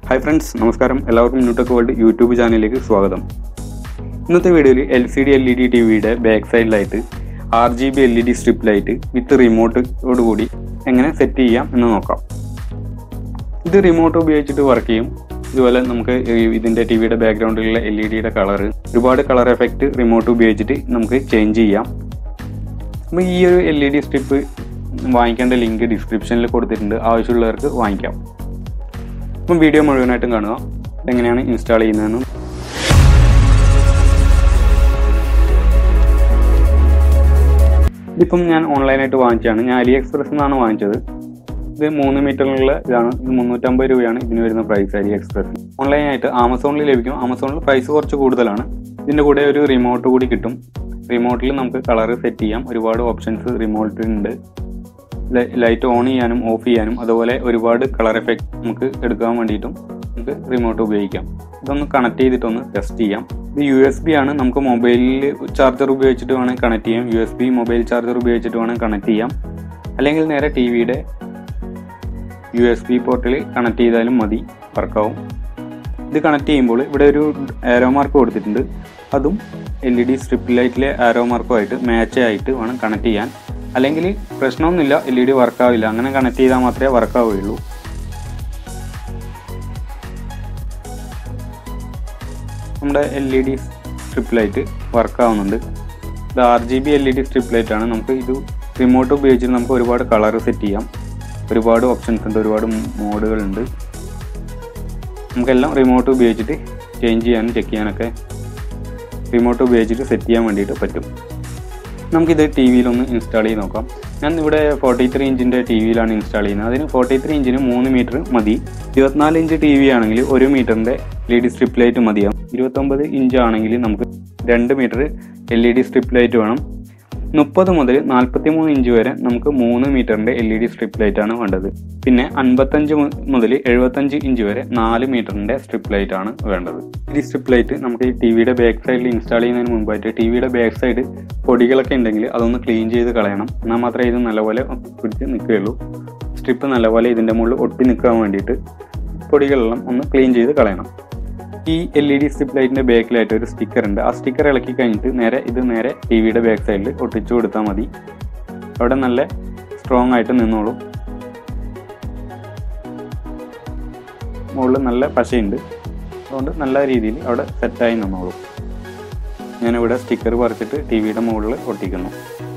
hi friends നമസ്കാരം എല്ലാവർക്കും Newtech World YouTube ചാനലിലേക്ക് സ്വാഗതം ഇന്നത്തെ വീഡിയോയിൽ L C D L E D T വിയുടെ ബാക്ക് സൈഡിലായിട്ട് R G B L E D strip light with റിമോട്ടോടുകൂടി എങ്ങനെ സെറ്റ് ചെയ്യാം എന്ന് നോക്കാം ഇത് റിമോട്ട് ഉപയോഗിച്ചിട്ട് വർക്ക് ചെയ്യും ഇതുപോലെ നമുക്ക് ഈ ഇതിൻ്റെ ടി വിയുടെ ബാക്ക്ഗ്രൗണ്ടിലുള്ള എൽ ഇ ഡിയുടെ കളർ ഒരുപാട് കളർ എഫക്റ്റ് റിമോട്ട് ഉപയോഗിച്ചിട്ട് നമുക്ക് ചേഞ്ച് ചെയ്യാം അപ്പോൾ ഈ ഒരു എൽ ഇ ഡി സ്ട്രിപ്പ് വാങ്ങിക്കേണ്ട ലിങ്ക് ഡിസ്ക്രിപ്ഷനിൽ കൊടുത്തിട്ടുണ്ട് ആവശ്യമുള്ളവർക്ക് വാങ്ങിക്കാം അപ്പം വീഡിയോ മുഴുവനായിട്ടും കാണുക എങ്ങനെയാണ് ഇൻസ്റ്റാൾ ചെയ്യുന്നതെന്നും ഇതിപ്പം ഞാൻ ഓൺലൈനായിട്ട് വാങ്ങിച്ചതാണ് ഞാൻ അലി എക്സ്പ്രസ് എന്നാണ് വാങ്ങിച്ചത് ഇത് മൂന്ന് മീറ്ററിലുള്ള ഇതാണ് ഇത് മുന്നൂറ്റമ്പത് രൂപയാണ് ഇതിന് വരുന്ന പ്രൈസ് അലി എക്സ്പ്രസ് ഓൺലൈനായിട്ട് ആമസോണിൽ ലഭിക്കും ആമസോണിൽ പ്രൈസ് കുറച്ച് കൂടുതലാണ് ഇതിൻ്റെ കൂടെ ഒരു റിമോട്ട് കൂടി കിട്ടും റിമോട്ടിൽ നമുക്ക് കളർ സെറ്റ് ചെയ്യാം ഒരുപാട് ഓപ്ഷൻസ് റിമോട്ടിലുണ്ട് ലൈറ്റ് ഓൺ ചെയ്യാനും ഓഫ് ചെയ്യാനും അതുപോലെ ഒരുപാട് കളർ എഫക്റ്റ് നമുക്ക് എടുക്കാൻ വേണ്ടിയിട്ടും നമുക്ക് റിമോട്ട് ഉപയോഗിക്കാം ഇതൊന്ന് കണക്ട് ചെയ്തിട്ടൊന്ന് ടെസ്റ്റ് ചെയ്യാം ഇത് യു എസ് ബി ആണ് നമുക്ക് മൊബൈലിൽ ചാർജർ ഉപയോഗിച്ചിട്ട് വേണമെങ്കിൽ കണക്ട് ചെയ്യാം U S B mobile charger ഉപയോഗിച്ചിട്ട് വേണമെങ്കിൽ കണക്ട് ചെയ്യാം അല്ലെങ്കിൽ നേരെ ടി വിയുടെ യു എസ് ബി പോർട്ടിൽ കണക്ട് ചെയ്താലും മതി വർക്കാവും ഇത് കണക്ട് ചെയ്യുമ്പോൾ ഇവിടെ ഒരു ആരോ മാർക്ക് കൊടുത്തിട്ടുണ്ട് അതും എൽ ഇ ഡി സ്ട്രിപ്പ് ലൈറ്റിലെ ആരോ മാർക്കുമായിട്ട് മാച്ച് ആയിട്ട് വേണം കണക്ട് ചെയ്യാൻ അല്ലെങ്കിൽ പ്രശ്നമൊന്നുമില്ല എൽ ഇ ഡി വർക്കാവില്ല അങ്ങനെ കണക്ട് ചെയ്താൽ മാത്രമേ വർക്കാവുകയുള്ളൂ നമ്മുടെ L E D strip light വർക്കാവുന്നുണ്ട് ഇത് R G B L E D strip light ആണ് നമുക്ക് ഇത് റിമോട്ട് ഉപയോഗിച്ചിട്ട് നമുക്ക് ഒരുപാട് കളർ സെറ്റ് ചെയ്യാം ഒരുപാട് ഓപ്ഷൻസ് ഉണ്ട് ഒരുപാട് മോഡുകളുണ്ട് നമുക്കെല്ലാം റിമോട്ട് ഉപയോഗിച്ചിട്ട് ചേഞ്ച് ചെയ്യാനും ചെക്ക് ചെയ്യാനൊക്കെ റിമോട്ട് ഉപയോഗിച്ചിട്ട് സെറ്റ് ചെയ്യാൻ വേണ്ടിയിട്ട് പറ്റും നമുക്കിത് ടി വിയിലൊന്ന് ഇൻസ്റ്റാൾ ചെയ്ത് നോക്കാം ഞാൻ ഇവിടെ ഫോർട്ടി ത്രീ ഇഞ്ചിൻ്റെ ടി വിയിലാണ് ഇൻസ്റ്റാൾ ചെയ്യുന്നത് അതിന് ഫോർട്ടി ത്രീ ഇഞ്ചിന് മൂന്ന് മീറ്റർ മതി ഇരുപത്തിനാല് ഇഞ്ച് ടി വി ആണെങ്കിൽ ഒരു മീറ്ററിൻ്റെ L E D strip light മതിയാവും ഇരുപത്തൊമ്പത് ഇഞ്ച് ആണെങ്കിൽ നമുക്ക് രണ്ട് metre L E D strip light വേണം മുപ്പത് മുതൽ നാൽപ്പത്തി മൂന്ന് ഇഞ്ച് വരെ നമുക്ക് മൂന്ന് മീറ്ററിൻ്റെ L E D strip light ആണ് വേണ്ടത് പിന്നെ അൻപത്തഞ്ച് മുതൽ എഴുപത്തഞ്ച് ഇഞ്ച് വരെ നാല് മീറ്ററിൻ്റെ സ്ട്രിപ്പ് ലൈറ്റ് ആണ് വേണ്ടത് ഈ സ്ട്രിപ്പ് ലൈറ്റ് നമുക്ക് ഈ ടി വിയുടെ ബാക്ക് സൈഡിൽ ഇൻസ്റ്റാൾ ചെയ്യുന്നതിന് മുമ്പായിട്ട് ടി വിയുടെ ബാക്ക് സൈഡ് പൊടികളൊക്കെ ഉണ്ടെങ്കിൽ അതൊന്ന് ക്ലീൻ ചെയ്ത് കളയണം എന്നാൽ മാത്രമേ ഇത് നല്ലപോലെ പിടിച്ച് നിൽക്കുകയുള്ളൂ സ്ട്രിപ്പ് നല്ലപോലെ ഇതിൻ്റെ മുകളിൽ ഒട്ടി നിൽക്കാൻ വേണ്ടിയിട്ട് പൊടികളെല്ലാം ഒന്ന് ക്ലീൻ ചെയ്ത് കളയണം ഈ എൽ ഇ ഡി സ്ട്രിപ്പ് ലൈറ്റിന്റെ ബാക്കിലായിട്ട് ഒരു സ്റ്റിക്കർ ഉണ്ട് ആ സ്റ്റിക്കർ ഇളക്കി കഴിഞ്ഞിട്ട് നേരെ ഇത് നേരെ ടി വിയുടെ ബാക്ക് സൈഡിൽ ഒട്ടിച്ചു കൊടുത്താൽ മതി അവിടെ നല്ല സ്ട്രോങ് ആയിട്ട് നിന്നോളും മുകളിൽ നല്ല പശയുണ്ട് അതുകൊണ്ട് നല്ല രീതിയിൽ അവിടെ സെറ്റായി നിന്നോളും ഞാനിവിടെ സ്റ്റിക്കർ പറിച്ചിട്ട് ടി വിയുടെ മുകളിൽ ഒട്ടിക്കുന്നു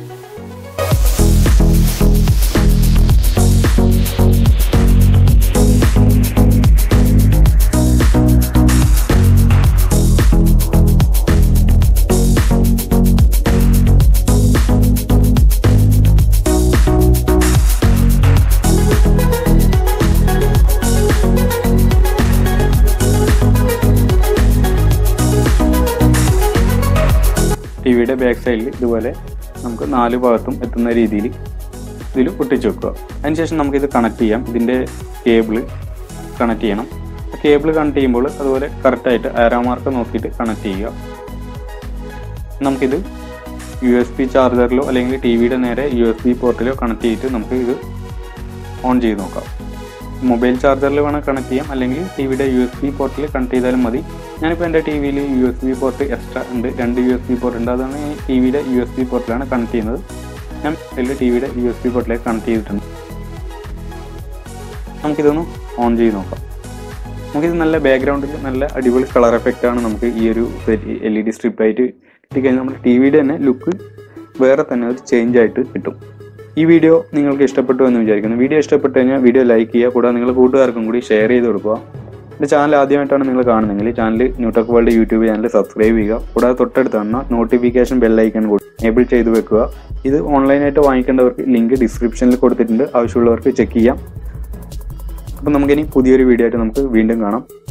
ടി വിയുടെ ബാക്ക് സൈഡിൽ ഇതുപോലെ നമുക്ക് നാല് ഭാഗത്തും എത്തുന്ന രീതിയിൽ ഇതിൽ ഒട്ടിച്ചു വെക്കുക അതിനുശേഷം നമുക്കിത് കണക്ട് ചെയ്യാം ഇതിൻ്റെ കേബിള് കണക്ട് ചെയ്യണം കേബിൾ കണക്ട് ചെയ്യുമ്പോൾ അതുപോലെ കറക്റ്റായിട്ട് ആരോ മാർക്ക് നോക്കിയിട്ട് കണക്ട് ചെയ്യുക നമുക്കിത് യു എസ് ബി ചാർജറിലോ അല്ലെങ്കിൽ ടി വിയുടെ നേരെ യു എസ് ബി പോർട്ടിലോ കണക്ട് ചെയ്തിട്ട് നമുക്ക് ഇത് ഓൺ ചെയ്ത് നോക്കാം മൊബൈൽ ചാർജറിൽ വേണം കണക്ട് ചെയ്യാം അല്ലെങ്കിൽ ടി വിയുടെ യു എസ് ബി പോർട്ടിൽ കണക്ട് ചെയ്താലും മതി ഞാനിപ്പോൾ എൻ്റെ ടി വിയിൽ U S B port extra ഉണ്ട് രണ്ട് യു എസ് ബി പോർട്ട് ഉണ്ട് അതാണ് ഈ ടി വിയുടെ യു എസ് ബി പോർട്ടിലാണ് കണക്ട് ചെയ്യുന്നത് ഞാൻ ഇതിൽ ടി വിയുടെ യു എസ് ബി പോർട്ടിലേക്ക് കണക്ട് ചെയ്തിട്ടുണ്ട് നമുക്കിതൊന്ന് ഓൺ ചെയ്ത് നോക്കാം നമുക്കിത് നല്ല ബാക്ക്ഗ്രൗണ്ടിൽ നല്ല അടിപൊളി കളർ എഫക്റ്റ് ആണ് നമുക്ക് ഈ ഒരു എൽ ഇ ഡി സ്ട്രിപ്പ് ആയിട്ട് കിട്ടിക്കഴിഞ്ഞാൽ നമ്മുടെ ടി വിയുടെ തന്നെ ലുക്ക് വേറെ തന്നെ ഒരു ചേഞ്ച് ആയിട്ട് കിട്ടും ഈ വീഡിയോ നിങ്ങൾക്ക് ഇഷ്ടപ്പെട്ടു എന്ന് വിചാരിക്കുന്നു വീഡിയോ ഇഷ്ടപ്പെട്ടു കഴിഞ്ഞാൽ വീഡിയോ ലൈക്ക് ചെയ്യുക കൂടാതെ നിങ്ങൾ കൂട്ടുകാർക്കും കൂടി ഷെയർ ചെയ്ത് കൊടുക്കുക എൻ്റെ ചാനൽ ആദ്യമായിട്ടാണ് നിങ്ങൾ കാണുന്നതെങ്കിൽ channel Newtech World YouTube channel subscribe ചെയ്യുക കൂടാതെ തൊട്ടടുത്ത് കാണുന്ന നോട്ടിഫിക്കേഷൻ ബെല്ലൈക്കൺ കൂടി എനേബിൾ ചെയ്ത് വെക്കുക ഇത് ഓൺലൈനായിട്ട് വാങ്ങിക്കേണ്ടവർക്ക് ലിങ്ക് ഡിസ്ക്രിപ്ഷനിൽ കൊടുത്തിട്ടുണ്ട് ആവശ്യമുള്ളവർക്ക് ചെക്ക് ചെയ്യാം അപ്പം നമുക്കിനി പുതിയൊരു വീഡിയോ ആയിട്ട് നമുക്ക് വീണ്ടും കാണാം